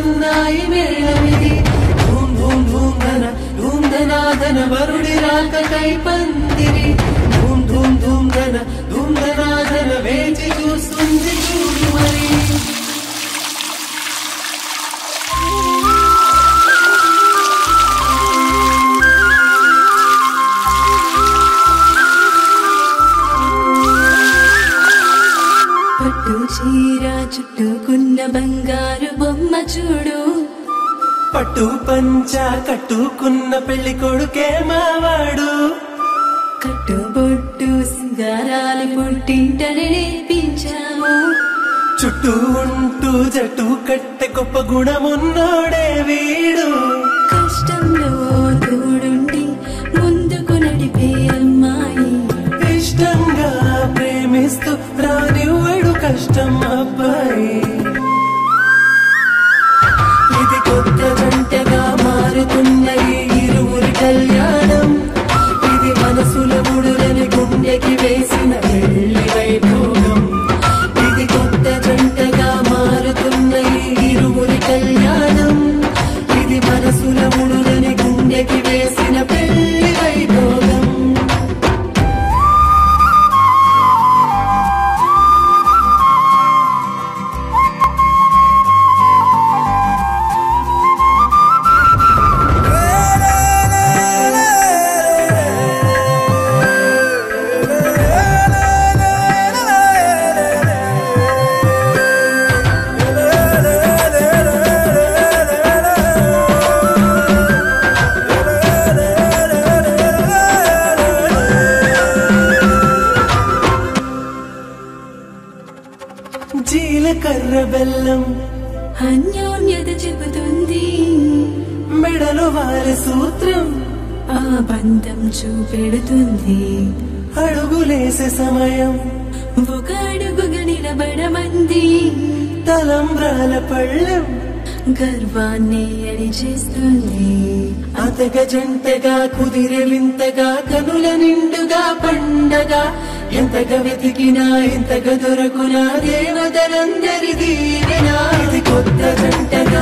సన్నాయి మేళమిది ధూమ్ ధూమ్ ధూమ్ ధన ధూమ్ ధనాధన వరుడి రాక కై పందిరి ధూమ్ ధూమ్ ధూమ్ ధన ధూమ్ ధనాధన వేచి చూస్తుంది చూడు మరి పట్టు చీర చుట్టుకున్న బంగారు బొమ్మ చూడు పట్టు పంచ కట్టుకున్న పెళ్లి కొడుకే మావాడు కట్టుబొట్టు సింగారాలు పుట్టింటని నేర్పించాము చుట్టూ ఉంటూ జట్టు కట్టె గొప్ప గుణమున్నోడే వీడు కష్టంలో తోడుండి ముందుకు నడిపే అమ్మాయి ఇష్టంగా ప్రేమిస్తూ రానివ్వడు కష్టం అబ్బాయి ఇది కొత్త జంటగా మారుతున్న ఈ ఇరువురి కళ్యాణం ఇది మనసుల ముడులని గుండెకి వేసిన పెళ్లి వైభోగం ఇది కొత్త జంటగా మారుతున్న ఈ ఇరువురి కళ్యాణం ఇది మనసుల ముడులని గుండెకి వేసిన పెళ్లి వైభోగం జీలకర్ర బెల్లం అన్యోన్యత చెబుతుంది మెడలు వారి సూత్రం ఆ బంధం చూపెడుతుంది అడుగులేసే సమయం ఒక అడుగుగా నిలబడమంది తలంబ్రాల పళ్ళెం గర్వాన్ని అణిచేస్తుంది అతగ జంటగా కుదిరే వింతగా కనుల నిండుగా పండగ ఎంతగా వెతికినా ఎంతగా దొరకునా దేవతలందరి దీవెనా ఇది కొత్త జంటగా